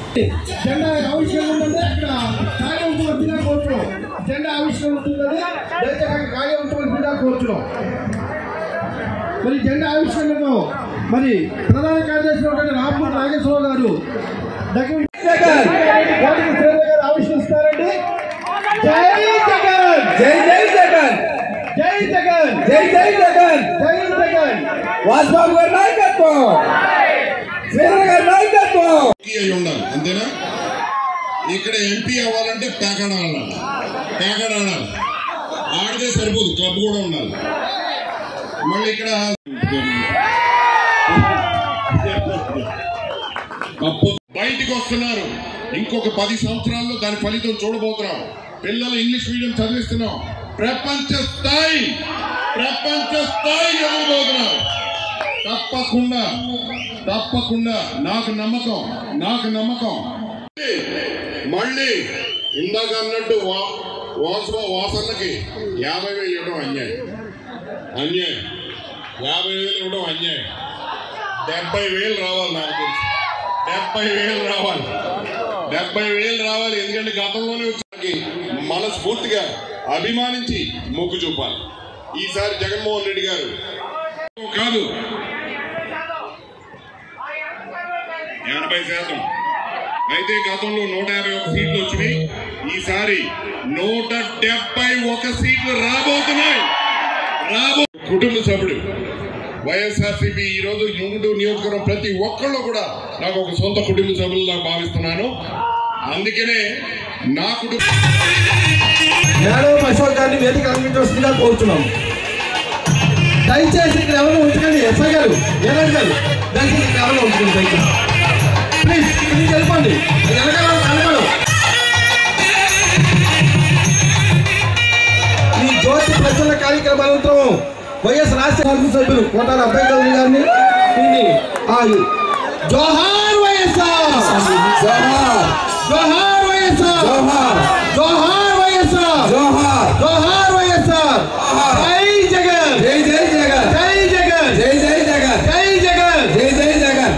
జెండా ఆవిష్కరణ ఉందంటే అక్కడ కార్యవంతమైన కోరుతున్నాం జెండా ఆవిష్కరణ ఉంటుందని దయచేసి అక్కడ కార్యవంతమైన కోరుతున్నాం మరి జెండా ఆవిష్కరణలో మరి ప్రధాన కార్యదర్శి ఉన్నటువంటి రామూరి నాగేశ్వరరావు గారు దగ్గర వాటిని శ్రీధర్ గారు ఆవిష్కరిస్తారండి జై జగన్ జై జై జగన్ జై జగన్ జై జై జగన్ జై జగన్ వాజ్బాబు గారి నాయకత్వం శ్రీధర్ గారి నాయకత్వం ఎంపీ అయి ఉండాలి అంతేనా ఇక్కడ ఎంపీ అవ్వాలంటే పేకాడ ఆడాలి పేకాడ ఆడాలి ఆడితే సరిపోదు క్లబ్ కూడా ఉండాలి మళ్ళీ ఇక్కడ కప్పు బయటికి వస్తున్నారు ఇంకొక పది సంవత్సరాల్లో దాని ఫలితం చూడబోతున్నాం పిల్లలు ఇంగ్లీష్ మీడియం చదివిస్తున్నాం ప్రపంచ స్థాయి ప్రపంచ స్థాయి చదవబోతున్నాం తప్పకుండా తప్పకుండా నాకు నమ్మకం నాకు నమ్మకం మళ్ళీ ఇందాక అన్నట్టు వా వాస వాసన్నకి యాభై వేలు ఇవ్వడం అన్యాయం అన్యాయం యాభై వేలు ఇవ్వడం అన్యాయం డెబ్బై వేలు రావాలి నాకు తెలిసి డెబ్బై వేలు రావాలి డెబ్బై వేలు రావాలి ఎందుకంటే గతంలోనే వచ్చి మనస్ఫూర్తిగా అభిమానించి మొగ్గు చూపాలి ఈసారి జగన్మోహన్ రెడ్డి గారు కాదు ఎనభై శాతం అయితే గతంలో నూట యాభై ఒక సీట్లు వచ్చినాయి ఈసారి నూట డెబ్బై ఒక సీట్లు రాబోతున్నాయి రాబో కుటుంబ సభ్యుడు వైఎస్ఆర్సీపీ ఈ రోజు యూనిటు నియోజకవర్గం ప్రతి ఒక్కళ్ళు కూడా నాకు ఒక సొంత కుటుంబ సభ్యులుగా భావిస్తున్నాను అందుకనే నా కుటుంబం మేడం అశోక్ గారిని వేదిక అందించవలసిందిగా కోరుతున్నాం దయచేసి ఇక్కడ ఎవరు ఉంచకండి ఎస్ఐ గారు ఏనాడు గారు దయచేసి ఇక్కడ ఎవరు ఉంచకండి దయచేసి ప్లీజ్ ప్లీజ్ వెళ్ళిపోండి వెనకాల కనపడు ఈ జ్యోతి ప్రచురణ కార్యక్రమానంతరం వైఎస్ రాజశేఖర సభ్యులు కోటాల అబ్బాయి గౌరి గారిని దీన్ని ఆ జోహార్ వైఎస్ఆర్ జోహార్ జోహార్ వైఎస్ఆర్ జోహార్ జోహార్ వైఎస్ఆర్ జోహార్ జోహార్ వైఎస్ఆర్ జై జగన్ జై జై జగన్ జై జగన్ జై జై జగన్ జై జగన్ జై జై జగన్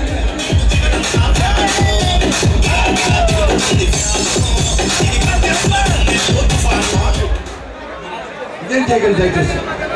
జై జగన్ దయచేసి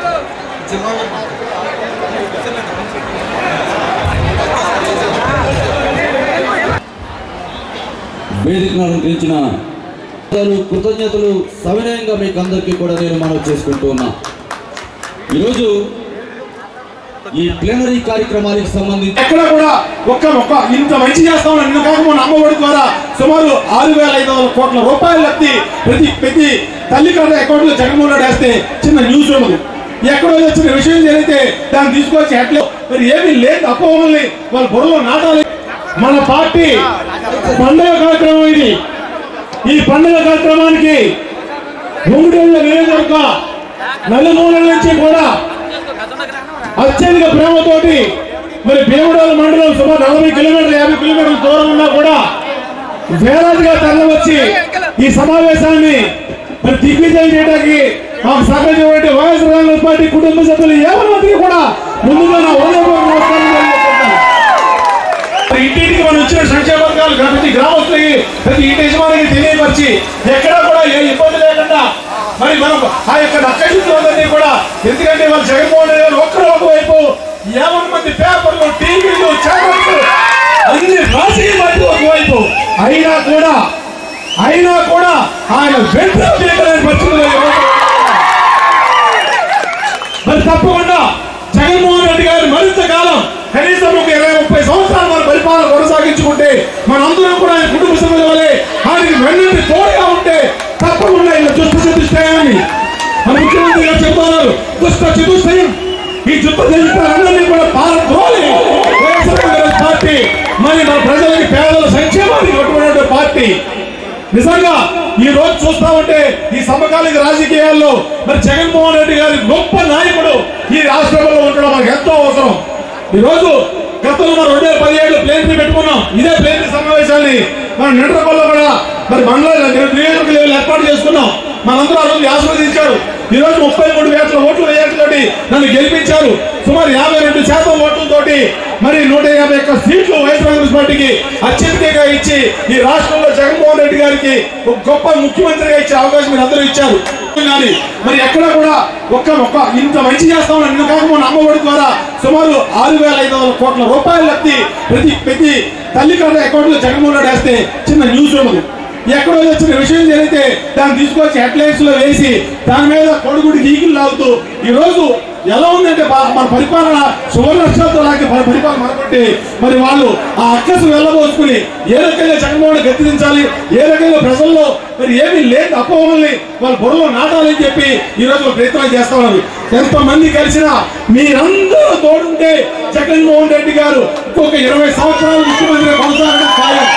వేదికను అలంకరించిన కృతజ్ఞతలు కృతజ్ఞతలు సవినయంగా మీకు అందరికీ కూడా నేను మనవి చేసుకుంటూ ఉన్నా ఈరోజు ఈ ప్లేనరీ కార్యక్రమానికి సంబంధించి ఎక్కడ కూడా ఒక్క ఒక్క ఇంత మంచి చేస్తామని నిన్న కాక మన అమ్మఒడి ద్వారా సుమారు ఆరు వేల ఐదు వందల కోట్ల రూపాయలు ఎత్తి ప్రతి ప్రతి తల్లి కట్ట అకౌంట్ లో జగన్మోహన్ రెడ్డి వేస్తే చిన్న న్యూస్ ఉండదు ఎక్కడో వచ్చిన విషయం జరిగితే దాన్ని తీసుకొచ్చి ఎట్లా మరి ఏమీ లేదు అపోహల్ని వాళ్ళ బుర్రలో నాటాలి మన పార్టీ పండుగ కార్యక్రమం ఇది ఈ పండుగ కార్యక్రమానికి గుండెళ్ళ నియోజకవర్గ నలుమూలల నుంచి కూడా అత్యధిక ప్రేమతోటి మరి భీమడోల మండలం సుమారు నలభై కిలోమీటర్లు యాభై కిలోమీటర్ల దూరం ఉన్నా కూడా వేలాదిగా తరలి వచ్చి ఈ సమావేశాన్ని మరి దిగ్విజయం చేయడానికి మాకు సహకరించినటువంటి వైఎస్ కాంగ్రెస్ పార్టీ కుటుంబ సభ్యులు ఎవరి మందికి కూడా ముందుగా నా హృదయపూర్వక నమస్కారం తెలియజేస్తున్నాను. మరి ఇంటింటికి మనం ఇచ్చిన సంక్షేమ పథకాలు ప్రతి గ్రామస్తులకి ప్రతి ఇంటి యజమానికి తెలియపరిచి ఎక్కడా కూడా ఏ ఇబ్బంది లేకుండా మరి మనం ఆ యొక్క నక్కజిత్తులందరినీ కూడా ఎందుకంటే వాళ్ళు జగన్మోహన్ రెడ్డి గారు ఒక్కరు ఒకవైపు యాభై మంది పేపర్లు టీవీలు ఛానల్స్ అన్ని రాజకీయ పార్టీలు ఒకవైపు అయినా కూడా అయినా కూడా ఆయన వెంటనే చేయగలని పరిస్థితుల్లో ఈ రోజు మరి తప్పకుండా జగన్మోహన్ రెడ్డి గారు మరింత కాలం కనీసం ఒక ఇరవై ముప్పై సంవత్సరాలు మన పరిపాలన కొనసాగించుకుంటే మనందరం కూడా ఆయన కుటుంబ సభ్యుల వల్లే ఆయనకి వెన్నంటి తోడుగా ఉంటే తప్పకుండా ఇలా దుష్ట చతుష్టయాన్ని మన ముఖ్యమంత్రి గారు చెప్తున్నారు దుష్ట చతుష్టయం ఈ దుష్ట చతుష్టయాలన్నీ కూడా పాలద్రోలి వైఎస్ఆర్ కాంగ్రెస్ పార్టీ మరి మన ప్రజలకి పేదల సంక్షేమానికి కట్టుకున్నటువంటి పార్టీ నిజంగా ఈ రోజు చూస్తా ఉంటే ఈ సమకాలీన రాజకీయాల్లో మరి జగన్మోహన్ రెడ్డి గారి గొప్ప నాయకుడు ఈ రాష్ట్రంలో ఉండడం మనకు ఎంతో అవసరం ఈ రోజు గతంలో మనం రెండు వేల పదిహేడు ప్లేన్ పెట్టుకున్నాం ఇదే ప్లేన్ సమావేశాన్ని మన నిండ్రపల్లో కూడా మరి మండల నియోజకవర్గ లెవెల్ ఏర్పాటు చేసుకున్నాం మనందరూ ఆ రోజు ఆస్వాదించారు ఈ రోజు ముప్పై మూడు వేల ఓట్లు వేయటంతోటి నన్ను గెలిపించారు సుమారు యాభై రెండు శాతం ఓట్లతోటి మరి నూట యాభై ఒక్క సీట్లు వైఎస్ఆర్ కాంగ్రెస్ పార్టీకి అత్యధికంగా ఇచ్చి ఈ రాష్ట్రంలో జగన్మోహన్ రెడ్డి గారికి ఒక గొప్ప ముఖ్యమంత్రిగా ఇచ్చే అవకాశం మీరు అందరూ ఇచ్చారు కానీ మరి ఎక్కడ కూడా ఒక్క ఒక్క ఇంత మంచి చేస్తామని నిన్న కాక మన అమ్మఒడి ద్వారా సుమారు ఆరు వేల ఐదు వందల కోట్ల రూపాయలు ఎత్తి ప్రతి ప్రతి తల్లి కన్నా అకౌంట్ లో జగన్మోహన్ రెడ్డి వేస్తే చిన్న న్యూస్ ఉండదు ఎక్కడో వచ్చిన విషయం జరిగితే దాన్ని తీసుకొచ్చి హెడ్లైన్స్ లో వేసి దాని మీద కొడుగుడి గీకులు లాగుతూ ఈ రోజు ఎలా ఉందంటే బా- మన పరిపాలన సువర్ణక్షరాలతో లాగే మన పరిపాలన మనకుంటే మరి వాళ్ళు ఆ అక్కసు వెళ్ళబోసుకుని ఏ రకంగా జగన్మోహన్ గెత్తించాలి ఏ రకంగా ప్రజల్లో మరి ఏమీ లేదు అపోహల్ని వాళ్ళ బుర్రలో నాటాలని చెప్పి ఈ రోజు వాళ్ళు ప్రయత్నం చేస్తా ఉన్నారు ఎంతమంది కలిసినా మీరందరూ తోడుంటే జగన్మోహన్ రెడ్డి గారు ఇంకొక ఇరవై సంవత్సరాలు ముఖ్యమంత్రిగా కొనసాగడం ఖాయం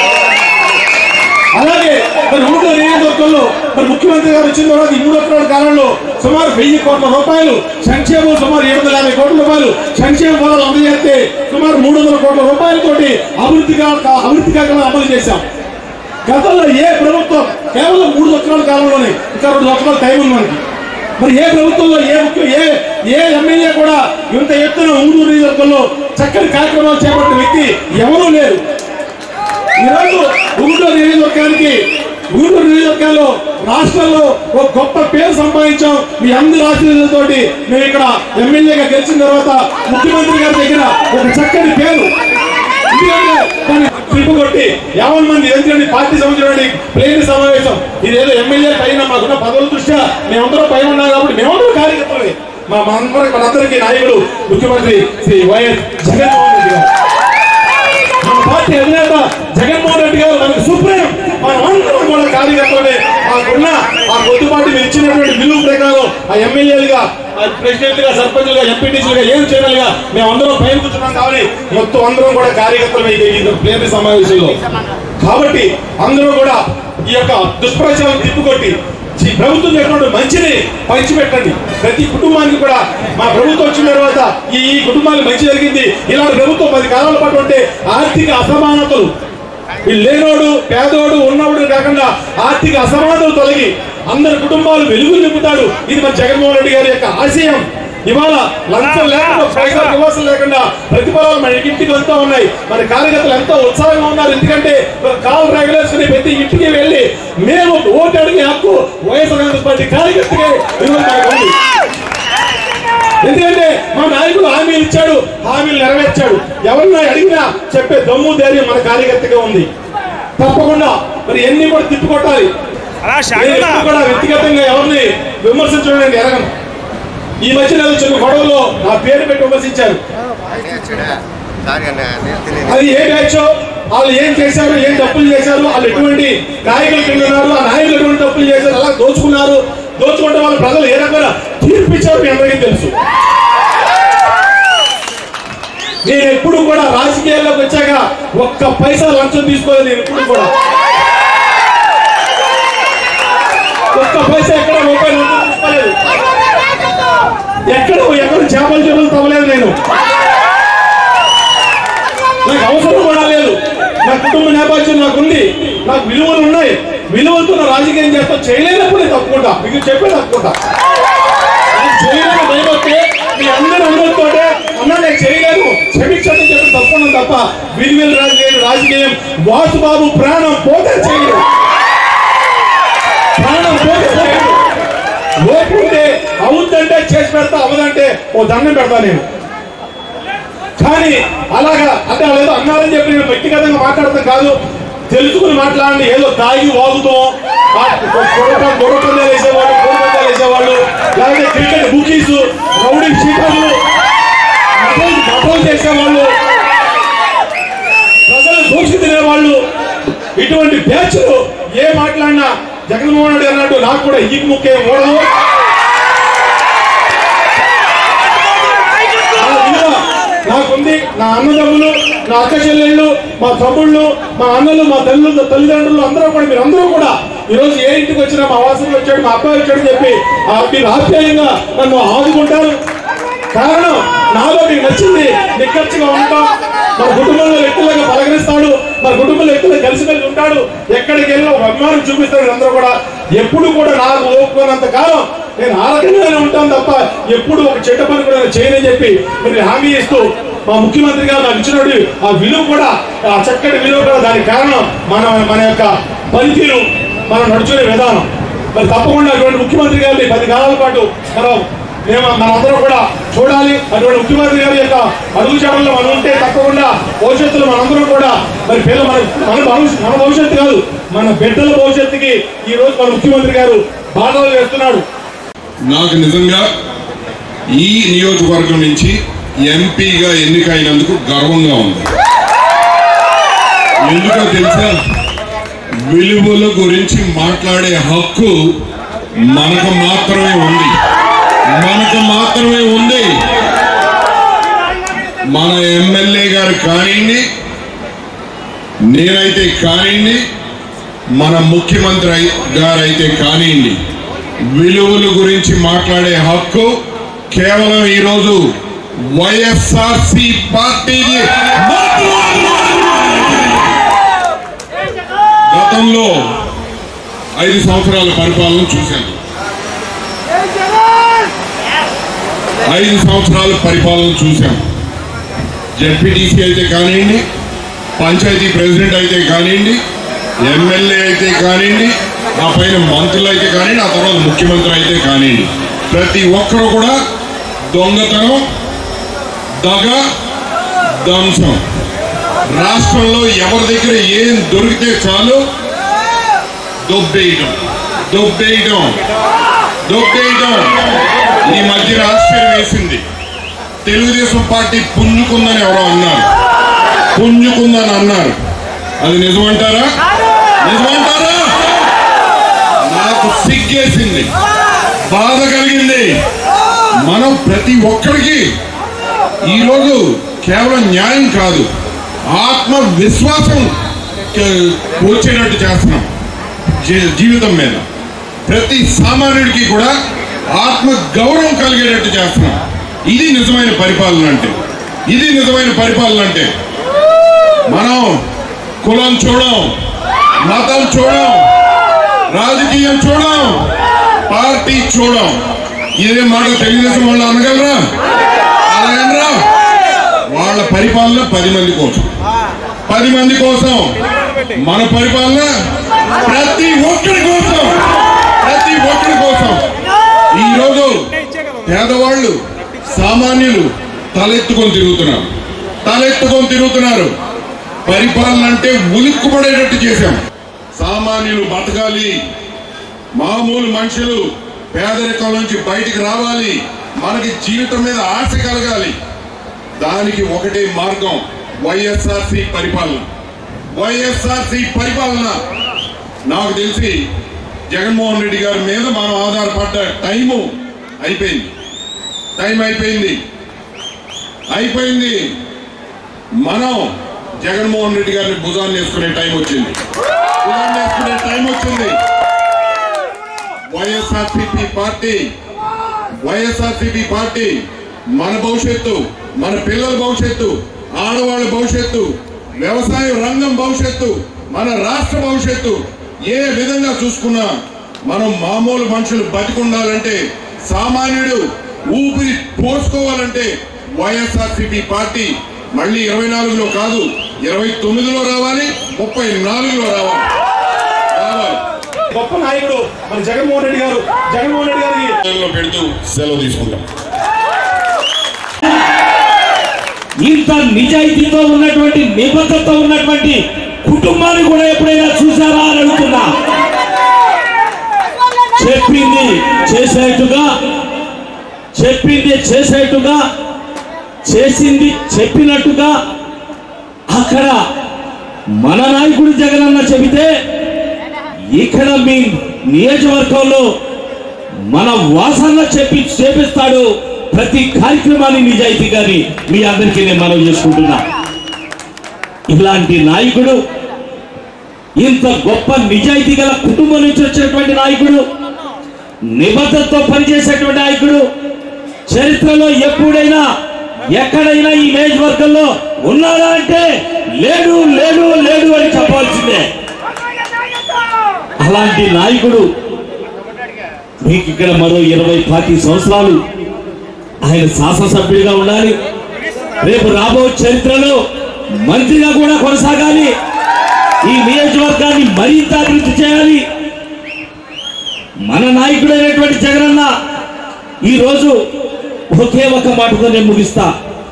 అలాగే మరి మూడో నియోజకవర్గంలో మరి ముఖ్యమంత్రి గారు వచ్చిన తర్వాత ఈ మూడో సంవత్సరాల కాలంలో సుమారు వెయ్యి కోట్ల రూపాయలు సంక్షేమం సుమారు ఏడు వందల యాభై కోట్ల రూపాయలు సంక్షేమ ఫలాలు అందజేస్తే సుమారు మూడు వందల కోట్ల రూపాయలతోటి అభివృద్ధి కా- అభివృద్ధి కార్యక్రమాలు అమలు చేశాం గతంలో ఏ ప్రభుత్వం కేవలం మూడు సంవత్సరాల కాలంలోనే ఇంకా రెండు సంవత్సరాల టైం ఉంది మనకి మరి ఏ ప్రభుత్వంలో ఏ ముఖ్య ఏ ఏ ఎమ్మెల్యే కూడా ఇంత ఎత్తున ఊరు నియోజకవర్గంలో చక్కని కార్యక్రమాలు చేపట్టిన వ్యక్తి ఎవరూ లేరు ఈరోజు గుంటూరు నియోజకవర్గానికి గుంటూరు నియోజకవర్గంలో రాష్ట్రంలో ఒక గొప్ప పేరు సంపాదించాం మీ అందరి ఆశీర్వాదంతోటి మేము ఇక్కడ ఎమ్మెల్యేగా గెలిచిన తర్వాత ముఖ్యమంత్రి గారి దగ్గర ఒక చక్కని పేరు ఎందుకంటే దాన్ని ట్రిప్ కొట్టి యాభై మంది ఎందుకంటే పార్టీ సంబంధించిన ప్లేన్ సమావేశం ఇదేదో ఎమ్మెల్యే పైన మాకున్న పదవుల దృష్ట్యా మేమందరం పైన ఉన్నాం కాబట్టి మేమందరం కార్యకర్తలే మా మనందరికి మనందరికీ నాయకుడు ముఖ్యమంత్రి శ్రీ వైఎస్ జగన్మోహన్ రెడ్డి గారు మన పార్టీ అధినేత జగన్మోహన్ రెడ్డి గారు మనకు సుప్రీం మనం అందరం కూడా కార్యకర్తలే మాకున్న ఆ కొద్దిపాటి మీరు ఇచ్చినటువంటి విలువ ప్రకారం ఆ ఎమ్మెల్యేలుగా ప్రెసిడెంట్ గా సర్పంచ్లుగా ఎంపీటీసీలుగా ఏం చేయాలిగా మేము అందరం పైన కూర్చున్నాం కాబట్టి మొత్తం అందరం కూడా కార్యకర్తలు ఈ ప్లేన సమావేశంలో కాబట్టి అందరూ కూడా ఈ యొక్క దుష్ప్రచారం తిప్పుకొట్టి ఈ ప్రభుత్వం చేసినటువంటి మంచిని పంచిపెట్టండి ప్రతి కుటుంబానికి కూడా మా ప్రభుత్వం వచ్చిన తర్వాత ఈ ఈ కుటుంబానికి మంచి జరిగింది ఇలాంటి ప్రభుత్వం పది కాలాల పాటు ఉంటే ఆర్థిక అసమానతలు ఈ లేనోడు పేదోడు ఉన్నవాడు కాకుండా ఆర్థిక అసమానతలు తొలగి అందరి కుటుంబాలు వెలుగులు నింపుతాడు ఇది మన జగన్మోహన్ రెడ్డి గారి యొక్క ఆశయం ఇవాళ లంచం లేకుండా పైసా నివాసం లేకుండా ప్రతిఫలాలు మన ఇంటికి వెళ్తా ఉన్నాయి మన కార్యకర్తలు ఎంతో ఉత్సాహంగా ఉన్నారు ఎందుకంటే కాల్ రెగ్యులేషన్ ప్రతి ఇంటికి వెళ్ళి మేము ఓటు అడిగే హక్కు వైఎస్ఆర్ కాంగ్రెస్ పార్టీ కార్యకర్తకే ఈరోజు మనకు ఉంది. ఎందుకంటే మా నాయకుడు హామీలు ఇచ్చాడు హామీలు నెరవేర్చాడు ఎవరన్నా అడిగినా చెప్పే దమ్ము ధైర్యం మన కార్యకర్తగా ఉంది తప్పకుండా మరి ఎన్ని కూడా తిప్పుకొట్టాలి నేను ఎప్పుడు కూడా వ్యక్తిగతంగా ఎవరిని విమర్శించడం నేను ఎరగను ఈ మధ్యన ఏదో చిన్న గొడవలో నా పేరు పెట్టి విమర్శించారు అది ఏ బ్యాచ్ వాళ్ళు ఏం చేశారు ఏం తప్పులు చేశారు వాళ్ళు ఎటువంటి నాయకులు కింద ఉన్నారు ఆ నాయకులు ఎటువంటి తప్పులు చేశారు అలా దోచుకున్నారు దోచుకుంటే వాళ్ళ ప్రజలు ఏ రకమైన తీర్పు ఇచ్చారు మీ అందరికీ తెలుసు నేను ఎప్పుడు కూడా రాజకీయాల్లోకి వచ్చాక ఒక్క పైసా లంచం తీసుకోలేదు నేను ఎప్పుడు కూడా ఒక్క పైసా ఎక్కడ రూపాయలు లంచం తీసుకోలేదు ఎక్కడ ఎక్కడ చేపలు చేపలు తవ్వలేదు నేను నాకు అవసరం కూడా లేదు నా కుటుంబ నేపథ్యం నాకు ఉంది నాకు విలువలు ఉన్నాయి విలువలతో నా రాజకీయం చేస్తా చేయలేనప్పుడు నేను తప్పుకుంటా మీకు చెప్పే తప్పుకుంటా నాకు చేయలేని భయపడితే మీ అందరి అందరితోటే అన్న నేను చేయలేను క్షమించండి చెప్పి తప్పుకున్నాను తప్ప విలువలు రాజకీయం రాజకీయం వాసుబాబు ప్రాణం పోతే చేయలేదు ప్రాణం పోతే చేయలేదు ఓపుంటే అవుతుందంటే చేసి పెడతా అవదంటే ఓ దండం పెడతా నేను కానీ అలాగా అంటే వాళ్ళు ఏదో అన్నారని చెప్పి నేను వ్యక్తిగతంగా మాట్లాడతాం కాదు తెలుసుకుని మాట్లాడండి ఏదో తాగి వాగుతాం గొడవపందాలు వేసేవాళ్ళు గొడవపందాలు వేసేవాళ్ళు లేకపోతే క్రికెట్ బుకీస్ రౌడీ షీటర్లు మటలు మటలు చేసేవాళ్ళు ప్రజలు దోషి తినేవాళ్ళు ఇటువంటి బ్యాచ్లు ఏ మాట్లాడినా జగన్మోహన్ రెడ్డి అన్నట్టు నాకు కూడా ఈ ముక్కే ఓడదు నా విలువ నాకుంది నా అన్నదమ్ములు నా అక్క చెల్లెళ్ళు మా తమ్ముళ్ళు మా అన్నలు మా తల్లు తల్లిదండ్రులు అందరూ కూడా మీరు అందరూ కూడా ఈ రోజు ఏ ఇంటికి వచ్చినా మా వాసన వచ్చాడు మా అబ్బాయి వచ్చాడు అని చెప్పి ఆ మీరు ఆప్యాయంగా నన్ను ఆదుకుంటారు కారణం నాలో మీకు నచ్చింది నిక్కచ్చిగా ఉంటాం మన కుటుంబంలో వ్యక్తులుగా పలకరిస్తాడు మన కుటుంబంలో వ్యక్తులు కలిసిమెలిసి ఉంటాడు ఎక్కడికి వెళ్ళినా ఒక అభిమానం చూపిస్తాడు అందరూ కూడా ఎప్పుడు కూడా నాకు ఓపుకున్నంత కాలం నేను ఆ రకంగానే ఉంటాను తప్ప ఎప్పుడు ఒక చెడ్డ పని కూడా నేను చేయనని చెప్పి మీరు హామీ ఇస్తూ మా ముఖ్యమంత్రి గారు నాకు ఇచ్చినటువంటి ఆ విలువ కూడా ఆ చక్కటి విలువ కూడా దానికి కారణం మన మన యొక్క పనితీరు మనం నడుచుకునే విధానం మరి తప్పకుండా అటువంటి ముఖ్యమంత్రి గారిని పది కాలాల పాటు మనం మేము మనందరం కూడా చూడాలి అటువంటి ముఖ్యమంత్రి గారి యొక్క అడుగు జాడల్లో మనం ఉంటే తప్పకుండా భవిష్యత్తులో మనందరం కూడా మరి పిల్ల మన మన భవిష్యత్తు మన భవిష్యత్తు కాదు మన బిడ్డల భవిష్యత్తుకి ఈ రోజు మన ముఖ్యమంత్రి గారు బాధలు వేస్తున్నాడు నాకు నిజంగా ఈ నియోజకవర్గం నుంచి ఎంపీగా ఎన్నికైనందుకు గర్వంగా ఉంది ఎందుకో తెలుసా విలువల గురించి మాట్లాడే హక్కు మనకు మాత్రమే ఉంది మనకు మాత్రమే ఉంది మన ఎమ్మెల్యే గారు కానివ్వండి నేనైతే కానివ్వండి మన ముఖ్యమంత్రి అయి- గారైతే కానివ్వండి విలువల గురించి మాట్లాడే హక్కు కేవలం ఈరోజు వైఎస్ఆర్సి పార్టీకి గతంలో ఐదు సంవత్సరాల పరిపాలన చూశాను ఐదు సంవత్సరాల పరిపాలన చూశాం జెడ్పీటీసీ అయితే కానివ్వండి పంచాయతీ ప్రెసిడెంట్ అయితే కానివ్వండి ఎమ్మెల్యే అయితే కానివ్వండి ఆ పైన మంత్రులు అయితే కానివ్వండి ఆ తర్వాత ముఖ్యమంత్రి అయితే కానివ్వండి ప్రతి ఒక్కరు కూడా దొంగతనం దగ ధ్వంసం రాష్ట్రంలో ఎవరి దగ్గర ఏం దొరికితే చాలు దొబ్బేయటం దొబ్బేయటం దొబ్బేయటం ఈ మధ్య ఆశ్చర్యం వేసింది తెలుగుదేశం పార్టీ పుంజుకుందని ఎవరో అన్నారు పుంజుకుందని అన్నారు అది నిజమంటారా నిజమంటారా నాకు సిగ్గేసింది బాధ కలిగింది మనం ప్రతి ఒక్కరికి ఈరోజు కేవలం న్యాయం కాదు ఆత్మ విశ్వాసం క- వచ్చేటట్టు చేస్తున్నాం జీ- జీవితం మీద ప్రతి సామాన్యుడికి కూడా ఆత్మ గౌరవం కలిగేటట్టు చేస్తున్నాం ఇది నిజమైన పరిపాలన అంటే ఇది నిజమైన పరిపాలన అంటే మనం కులం చూడం మతం చూడం రాజకీయం చూడం పార్టీ చూడం ఇదే మాట తెలుగుదేశం వాళ్ళు అనగలరా అనగలరా వాళ్ళ పరిపాలన పది మంది కోసం పది మంది కోసం మన పరిపాలన ప్రతి ఒక్కరి కోసం ప్రతి ఒక్కరి కోసం ఈరోజు పేదవాళ్ళు సామాన్యులు తలెత్తుకొని తిరుగుతున్నారు తలెత్తుకొని తిరుగుతున్నారు పరిపాలన అంటే ఉలిక్కుపడేటట్టు చేశాం సామాన్యులు బతకాలి మామూలు మనుషులు పేదరికం నుంచి బయటికి రావాలి మనకి జీవితం మీద ఆశ కలగాలి దానికి ఒకటే మార్గం వైఎస్ఆర్సి పరిపాలన వైఎస్ఆర్సి పరిపాలన నాకు తెలిసి జగన్మోహన్ రెడ్డి గారి మీద మనం ఆధారపడ్డ టైము అయిపోయింది టైం అయిపోయింది అయిపోయింది మనం జగన్మోహన్ రెడ్డి గారిని భుజాన్ని వేసుకునే టైం వచ్చింది భుజాన్ని వేసుకునే టైం వచ్చింది వైఎస్ఆర్సిపి పార్టీ వైఎస్ఆర్సిపి పార్టీ మన భవిష్యత్తు మన పిల్లల భవిష్యత్తు ఆడవాళ్ళ భవిష్యత్తు వ్యవసాయ రంగం భవిష్యత్తు మన రాష్ట్ర భవిష్యత్తు ఏ విధంగా చూసుకున్నా మనం మామూలు మనుషులు బతికుండాలంటే సామాన్యుడు ఊపిరి పోసుకోవాలంటే వైఎస్ఆర్సిపి పార్టీ మళ్ళీ ఇరవై నాలుగులో కాదు ఇరవై తొమ్మిదిలో రావాలి ముప్పై నాలుగులో రావాలి రావాలి గొప్ప నాయకుడు మన జగన్మోహన్ రెడ్డి గారు జగన్మోహన్ రెడ్డి గారికి లో పెడుతూ సెలవు తీసుకుంటాం ఇంత నిజాయితీతో ఉన్నటువంటి నిబద్ధత ఉన్నటువంటి కుటుంబాన్ని కూడా ఎప్పుడైనా చూసారా అని అడుగుతున్నా చెప్పింది చేసేట్టుగా చెప్పింది చేసేట్టుగా చేసింది చెప్పినట్టుగా అక్కడ మన నాయకుడు జగనన్న చెబితే ఇక్కడ మీ నియోజకవర్గంలో మన వాసన చెప్పి చేపిస్తాడు ప్రతి కార్యక్రమాన్ని నిజాయితీగాని మీ అందరికీ నేను మనం చేసుకుంటున్నా ఇలాంటి నాయకుడు ఇంత గొప్ప నిజాయితీ గల కుటుంబం నుంచి వచ్చినటువంటి నాయకుడు నిబద్ధతతో పనిచేసేటువంటి నాయకుడు చరిత్రలో ఎప్పుడైనా ఎక్కడైనా ఈ నియోజకవర్గంలో ఉన్నాడా అంటే లేడు లేడు లేడు అని చెప్పాల్సిందే అలాంటి నాయకుడు మీకు ఇక్కడ మరో ఇరవై పాతి సంవత్సరాలు ఆయన శాసనసభ్యుడిగా ఉండాలి రేపు రాబో చరిత్రలో మంత్రిగా కూడా కొనసాగాలి ఈ నియోజకవర్గాన్ని మరింత అభివృద్ధి చేయాలి మన నాయకుడైనటువంటి జగనన్న ఈరోజు ఒకే ఒక మాటతో నేను ముగిస్తా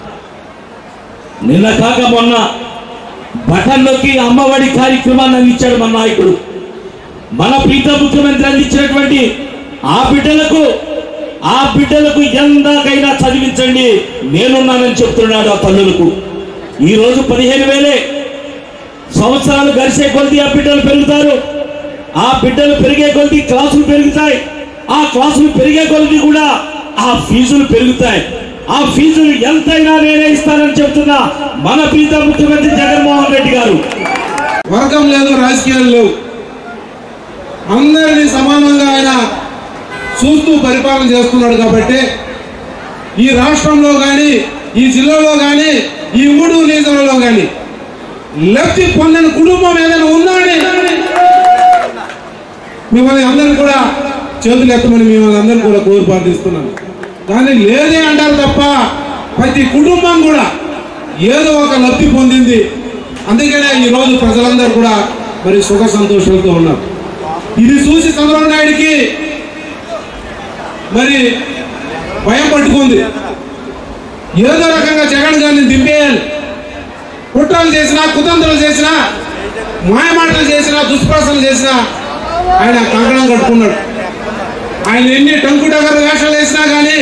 నిన్న కాక మొన్న బటన్ నొక్కి అమ్మఒడి కార్యక్రమాన్ని అందించాడు మన నాయకుడు మన ప్రీత ముఖ్యమంత్రి అందించినటువంటి ఆ బిడ్డలకు ఆ బిడ్డలకు ఎందాకైనా చదివించండి నేనున్నానని చెప్తున్నాడు ఆ తల్లులకు ఈ రోజు పదిహేను వేలే సంవత్సరాలు గడిచే కొద్ది ఆ బిడ్డలు పెరుగుతారు ఆ బిడ్డలు పెరిగే కొద్ది క్లాసులు పెరుగుతాయి ఆ క్లాసులు పెరిగే కొద్ది కూడా ఆ ఫీజులు పెరుగుతాయి ఆ ఫీజులు ఎంతైనా నేనే ఇస్తానని చెప్తున్నా మన ప్రీత ముఖ్యమంత్రి జగన్మోహన్ రెడ్డి గారు వర్గం లేదు రాజకీయాలు లేవు అందరినీ సమానంగా ఆయన చూస్తూ పరిపాలన చేస్తున్నాడు కాబట్టి ఈ రాష్ట్రంలో కానీ ఈ జిల్లాలో కానీ ఈ మూడు నియోజకవర్గంలో కానీ లబ్ధి పొందిన కుటుంబం ఏదైనా ఉందా అని మిమ్మల్ని అందరిని కూడా చేతులు ఎత్తమని మిమ్మల్ని అందరిని కూడా కోరి ప్రార్థిస్తున్నాను కానీ లేదే అంటారు తప్ప ప్రతి కుటుంబం కూడా ఏదో ఒక లబ్ధి పొందింది అందుకనే ఈ రోజు ప్రజలందరూ కూడా మరి సుఖ సంతోషాలతో ఉన్నారు ఇది చూసి చంద్రబాబు నాయుడికి మరి భయం పట్టుకుంది ఏదో రకంగా జగన్ గారిని దింపేయాలి కుట్రలు చేసినా కుతంత్రాలు చేసినా మాయమాటలు చేసినా దుష్ప్రసలు చేసినా ఆయన కంకణం కట్టుకున్నాడు ఆయన ఎన్ని టంకుటగర్ వేషాలు వేసినా కానీ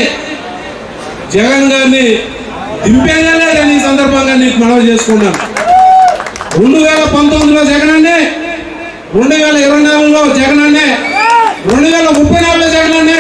జగన్ గారిని దింపేదే లేదని ఈ సందర్భంగా నీకు మనవి చేసుకున్నాను రెండు వేల పంతొమ్మిదిలో జగన్ అన్నే రెండు వేల ఇరవై నాలుగులో జగన్ అన్నే రెండు వేల ముప్పై నాలుగులో జగన్ అన్నే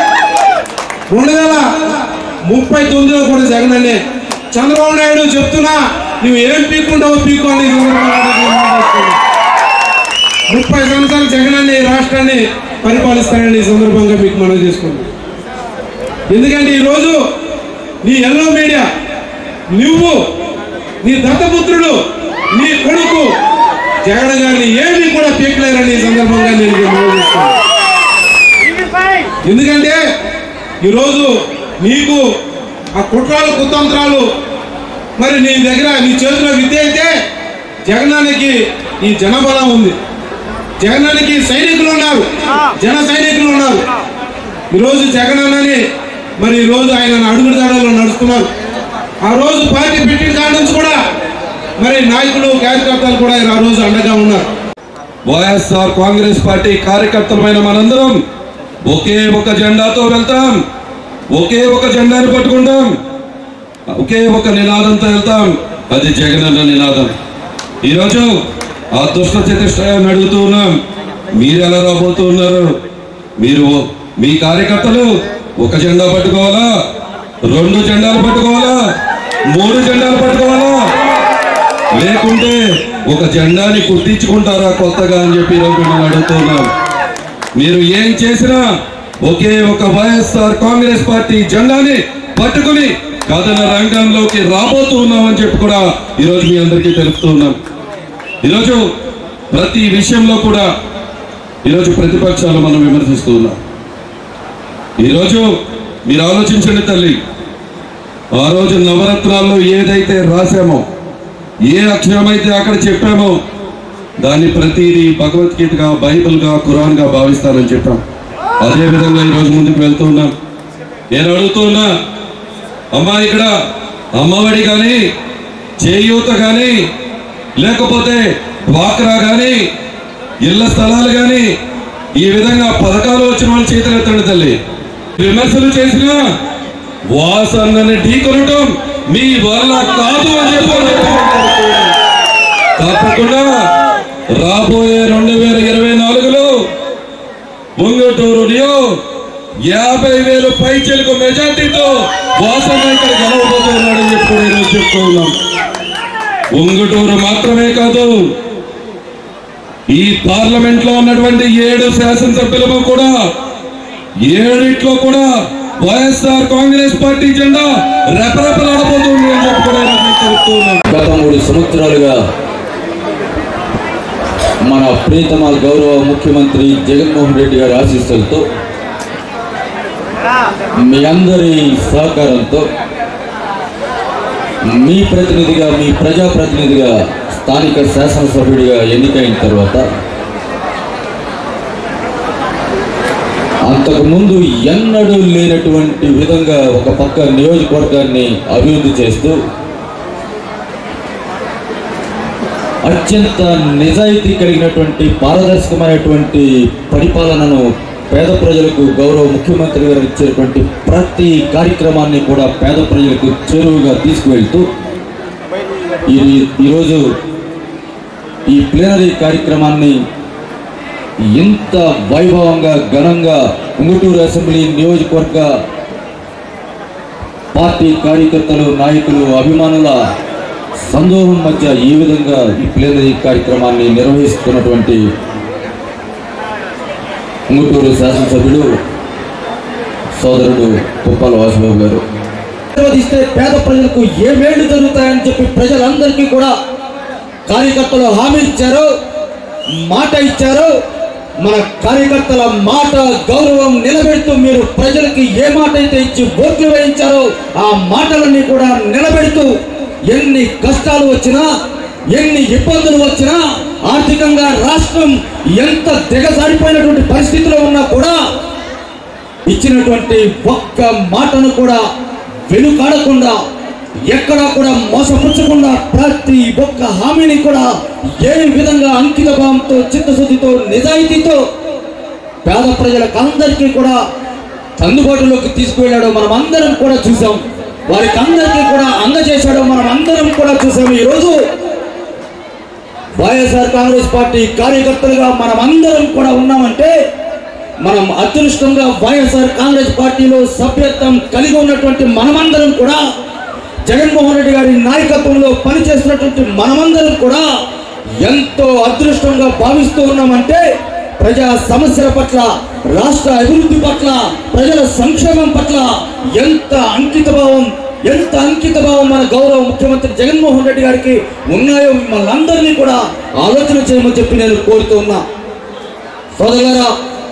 రెండు వేల ముప్పై తొమ్మిదిలో కూడా జగన్ అన్నే చంద్రబాబు నాయుడు చెప్తున్నా నువ్వు ఏం పీక్కుంటావో పీక్కు అని ఈ సందర్భంగా నేను చేసుకున్నా. ముప్పై సంవత్సరాలు జగన్ అనే ఈ రాష్ట్రాన్ని పరిపాలిస్తానని ఈ సందర్భంగా మీకు మనం చేసుకున్నాం ఎందుకంటే ఈరోజు నీ ఎల్లో మీడియా నువ్వు నీ దత్తపుత్రుడు నీ కొడుకు జగన్ గారిని ఏమీ కూడా పీకలేరని ఈ సందర్భంగా నేను మీకు మనవి చేస్తున్నాను. ఎందుకంటే ఈరోజు నీకు ఆ కుట్రాలు కుతంత్రాలు మరి నీ దగ్గర నీ చేతిలో విద్య అయితే జగనానికి ఈ జనబలం ఉంది జగనానికి సైనికులు ఉన్నారు జన సైనికులు ఉన్నారు ఈరోజు జగనన్నని మరి ఈ రోజు ఆయన అడుగుదాడలో నడుస్తున్నారు ఆ రోజు పార్టీ పెట్టిన కాడ నుంచి కూడా మరి నాయకులు కార్యకర్తలు కూడా ఆ రోజు అండగా ఉన్నారు వైఎస్ఆర్ కాంగ్రెస్ పార్టీ కార్యకర్తలమైన మనందరం ఒకే ఒక జెండాతో వెళ్తాం ఒకే ఒక జెండాని పట్టుకుంటాం ఒకే ఒక నినాదంతో వెళ్తాం అది జగనన్న నినాదం ఈరోజు ఆ దుష్ట చతుష్టయాన్ని అడుగుతూ ఉన్నాం మీరు ఎలా రాబోతూ ఉన్నారు మీరు మీ కార్యకర్తలు ఒక జెండా పట్టుకోవాలా రెండు జెండాలు పట్టుకోవాలా మూడు జెండాలు పట్టుకోవాలా లేకుంటే ఒక జెండాని కుట్టించుకుంటారా కొత్తగా అని చెప్పి ఈరోజు మిమ్మల్ని అడుగుతున్నాం మీరు ఏం చేసినా ఒకే ఒక వైఎస్ఆర్ కాంగ్రెస్ పార్టీ జెండాని పట్టుకుని కథన రంగంలోకి రాబోతూ ఉన్నామని చెప్పి కూడా ఈరోజు మీ అందరికీ తెలుపుతూ ఉన్నాం ఈరోజు ప్రతి విషయంలో కూడా ఈరోజు ప్రతిపక్షాలు మనం విమర్శిస్తూ ఉన్నాం ఈరోజు మీరు ఆలోచించండి తల్లి ఆ రోజు నవరత్నాల్లో ఏదైతే రాశామో ఏ అక్షరం అయితే అక్కడ చెప్పామో దాన్ని ప్రతిదీ భగవద్గీతగా బైబిల్గా ఖురాన్గా భావిస్తానని చెప్పాం అదే విధంగా ఈరోజు ముందుకు వెళ్తూ ఉన్నాం నేను అడుగుతున్నా అమ్మా ఇక్కడ అమ్మఒడి కానీ చేయూత కానీ లేకపోతే డ్వాక్రా కానీ ఇళ్ల స్థలాలు కానీ ఈ విధంగా పథకాలు వచ్చిన వాళ్ళు చేతులు ఎత్తండి తల్లి విమర్శలు చేసినా వాసన్నని ఢీకొనటం మీ వల్ల కాదు అని చెప్పి తప్పకుండా రాబోయే రెండు వేల ఇరవై నాలుగులో ముంగటూరు నియో యాభై వేలు పైచెలకు మెజార్టీతో వాసన్న ఇక్కడ గెలవబోతున్నాడని చెప్పి కూడా ఈరోజు చెప్తూ ఉన్నాం ఉంగుటూరు మాత్రమే కాదు ఈ పార్లమెంట్ లో ఉన్నటువంటి ఏడు శాసనసభ్యులకు కూడా ఏడిట్లో కూడా వైఎస్ఆర్ కాంగ్రెస్ పార్టీ జెండా రెపరెపలాడబోతుంది అని చెప్పి కూడా ఈరోజు మీకు తెలుపుతూ ఉన్నాం గత మూడు సంవత్సరాలుగా మన ప్రీతమ గౌరవ ముఖ్యమంత్రి జగన్మోహన్ రెడ్డి గారి ఆశీస్సులతో మీ అందరి సహకారంతో మీ ప్రతినిధిగా మీ ప్రజాప్రతినిధిగా స్థానిక శాసనసభ్యుడిగా ఎన్నికైన తర్వాత అంతకుముందు ఎన్నడూ లేనటువంటి విధంగా ఒక పక్క నియోజకవర్గాన్ని అభివృద్ధి చేస్తూ అత్యంత నిజాయితీ కలిగినటువంటి పారదర్శకమైనటువంటి పరిపాలనను పేద ప్రజలకు గౌరవ ముఖ్యమంత్రి గారు ఇచ్చేటువంటి ప్రతి కార్యక్రమాన్ని కూడా పేద ప్రజలకు చేరువుగా తీసుకువెళ్తూ ఈ ఈరోజు ఈ ప్లేనరీ కార్యక్రమాన్ని ఇంత వైభవంగా ఘనంగా ఉంగుటూరు అసెంబ్లీ నియోజకవర్గ పార్టీ కార్యకర్తలు నాయకులు అభిమానుల సందోహం మధ్య ఈ విధంగా ఈ ప్లేనరీ కార్యక్రమాన్ని నిర్వహిస్తున్నటువంటి ఉంగుటూరు శాసనసభ్యుడు సోదరుడు పుప్పాల వాసుబాబు గారు ఆశీర్వదిస్తే పేద ప్రజలకు ఏ మేళ్లు జరుగుతాయని చెప్పి ప్రజలందరికీ కూడా కార్యకర్తలు హామీ ఇచ్చారు మాట ఇచ్చారు మన కార్యకర్తల మాట గౌరవం నిలబెడుతూ మీరు ప్రజలకి ఏ మాట అయితే ఇచ్చి ఓట్లు వేయించారో ఆ మాటలన్నీ కూడా నిలబెడుతూ ఎన్ని కష్టాలు వచ్చినా ఎన్ని ఇబ్బందులు వచ్చినా ఆర్థికంగా రాష్ట్రం ఎంత దిగజారిపోయినటువంటి పరిస్థితిలో ఉన్నా కూడా ఇచ్చినటువంటి ఒక్క మాటను కూడా వెనుకాడకుండా ఎక్కడా కూడా మోసపుచ్చకుండా ప్రతి ఒక్క హామీని కూడా ఏ విధంగా అంకిత భావంతో చిత్తశుద్ధితో నిజాయితీతో పేద ప్రజలకు అందరికీ కూడా అందుబాటులోకి తీసుకువెళ్ళాడో మనం అందరం కూడా చూసాం వారికి అందరికీ కూడా అందజేశాడో మనం అందరం కూడా చూసాం ఈరోజు వైఎస్ఆర్ కాంగ్రెస్ పార్టీ కార్యకర్తలుగా మనం అందరం కూడా ఉన్నామంటే మనం అదృష్టంగా వైఎస్ఆర్ కాంగ్రెస్ పార్టీలో సభ్యత్వం కలిగి ఉన్నటువంటి మనమందరం కూడా జగన్మోహన్ రెడ్డి గారి నాయకత్వంలో పనిచేస్తున్నటువంటి మనమందరం కూడా ఎంతో అదృష్టంగా భావిస్తూ ఉన్నామంటే ప్రజా సమస్యల పట్ల రాష్ట్ర అభివృద్ధి పట్ల ప్రజల సంక్షేమం పట్ల ఎంత అంకిత భావం ఎంత అంకిత భావం మన గౌరవ ముఖ్యమంత్రి జగన్మోహన్ రెడ్డి గారికి ఉన్నాయో మిమ్మల్ని అందరినీ కూడా ఆలోచన చేయమని చెప్పి నేను కోరుతూ ఉన్నా సోదరులారా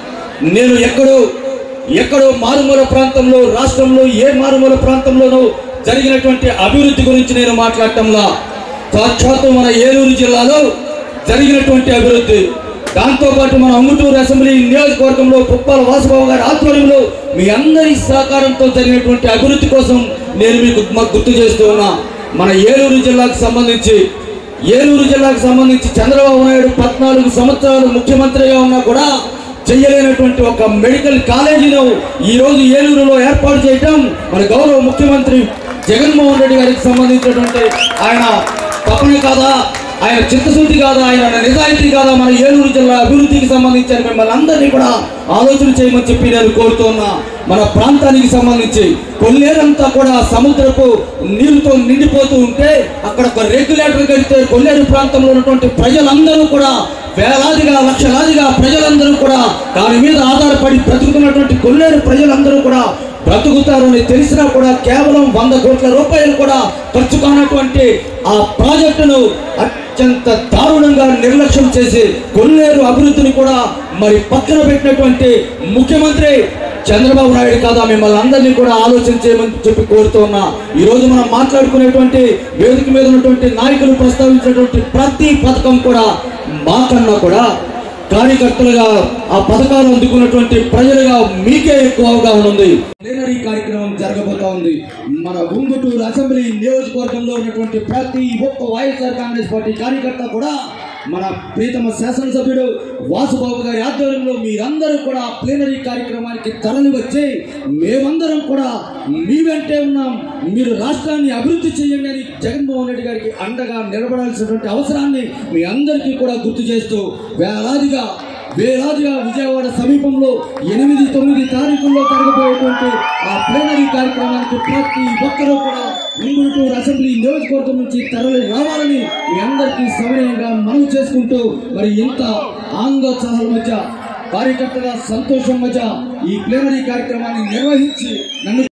నేను ఎక్కడో ఎక్కడో మారుమూల ప్రాంతంలో రాష్ట్రంలో ఏ మారుమూల ప్రాంతంలోనూ జరిగినటువంటి అభివృద్ధి గురించి నేను మాట్లాడటంలా సాక్షాత్తు మన ఏలూరు జిల్లాలో జరిగినటువంటి అభివృద్ధి దాంతోపాటు మన అంగుటూరు అసెంబ్లీ నియోజకవర్గంలో పుప్పాల వాసుబాబు గారి ఆధ్వర్యంలో మీ అందరి సహకారంతో జరిగినటువంటి అభివృద్ధి కోసం నేను మీకు మాకు గుర్తు చేస్తూ ఉన్నా మన ఏలూరు జిల్లాకు సంబంధించి ఏలూరు జిల్లాకు సంబంధించి చంద్రబాబు నాయుడు పద్నాలుగు సంవత్సరాలు ముఖ్యమంత్రిగా ఉన్నా కూడా చేయలేనటువంటి ఒక మెడికల్ కాలేజీను ఈ రోజు ఏలూరులో ఏర్పాటు చేయటం మన గౌరవ ముఖ్యమంత్రి జగన్మోహన్ రెడ్డి గారికి సంబంధించినటువంటి ఆయన తపన కాదా ఆయన చిత్తశుద్ధి కాదా ఆయన నిజాయితీ కాదా మన ఏలూరు జిల్లా అభివృద్ధికి సంబంధించిన మిమ్మల్ని అందరినీ కూడా ఆలోచన చేయమని చెప్పి నేను కోరుతున్నా మన ప్రాంతానికి సంబంధించి కొల్లేరంతా కూడా సముద్రపు నీరుతో నిండిపోతూ ఉంటే అక్కడ ఒక రెగ్యులేటర్ కడితే కొల్లేరు ప్రాంతంలో ఉన్నటువంటి ప్రజలందరూ కూడా వేలాదిగా లక్షలాదిగా ప్రజలందరూ కూడా దాని మీద ఆధారపడి బ్రతుకుతున్నటువంటి కొల్లేరు ప్రజలందరూ కూడా బ్రతుకుతారని తెలిసినా కూడా కేవలం వంద కోట్ల రూపాయలు కూడా ఖర్చు కానటువంటి ఆ ప్రాజెక్టును అత్యంత దారుణంగా నిర్లక్ష్యం చేసి కొల్లేరు అభివృద్ధిని కూడా మరి పక్కన పెట్టినటువంటి ముఖ్యమంత్రి చంద్రబాబు నాయుడు కాదా మిమ్మల్ని అందరినీ కూడా ఆలోచన చేయమని చెప్పి కోరుతూ ఉన్నా ఈ రోజు మనం మాట్లాడుకునేటువంటి వేదిక మీద ఉన్నటువంటి నాయకులు ప్రస్తావించినటువంటి ప్రతి పథకం కూడా మాకన్నా కూడా కార్యకర్తలుగా ఆ పథకాలు అందుకున్నటువంటి ప్రజలుగా మీకే ఎక్కువ అవగాహన ఉంది ప్లేనరీ కార్యక్రమం జరగబోతా ఉంది మన ఉంగుటూరు అసెంబ్లీ నియోజకవర్గంలో ఉన్నటువంటి ప్రతి ఒక్క వైఎస్ఆర్ కాంగ్రెస్ పార్టీ కార్యకర్త కూడా మన ప్రీతమ శాసనసభ్యుడు వాసుబాబు గారి ఆధ్వర్యంలో మీరందరూ కూడా ప్లేనరీ కార్యక్రమానికి తరలి వచ్చి మేమందరం కూడా మీ వెంటే ఉన్నాం మీరు రాష్ట్రాన్ని అభివృద్ధి చేయండి అని జగన్మోహన్ రెడ్డి గారికి అండగా నిలబడాల్సినటువంటి అవసరాన్ని మీ అందరికీ కూడా గుర్తు చేస్తూ వేలాదిగా వేలాదిగా విజయవాడ సమీపంలో ఎనిమిది తొమ్మిది తారీఖుల్లో జరగబోయేటువంటి ఆ ప్లేనరీ కార్యక్రమానికి ప్రతి ఒక్కరూ కూడా ఉంగుటూరు అసెంబ్లీ నియోజకవర్గం నుంచి తరలి రావాలని మీ అందరికీ సవినయంగా మనవి చేసుకుంటూ మరి ఇంత ఆందోత్సాహాల మధ్య కార్యకర్తల సంతోషం మధ్య ఈ ప్లేనరీ కార్యక్రమాన్ని నిర్వహించి నన్ను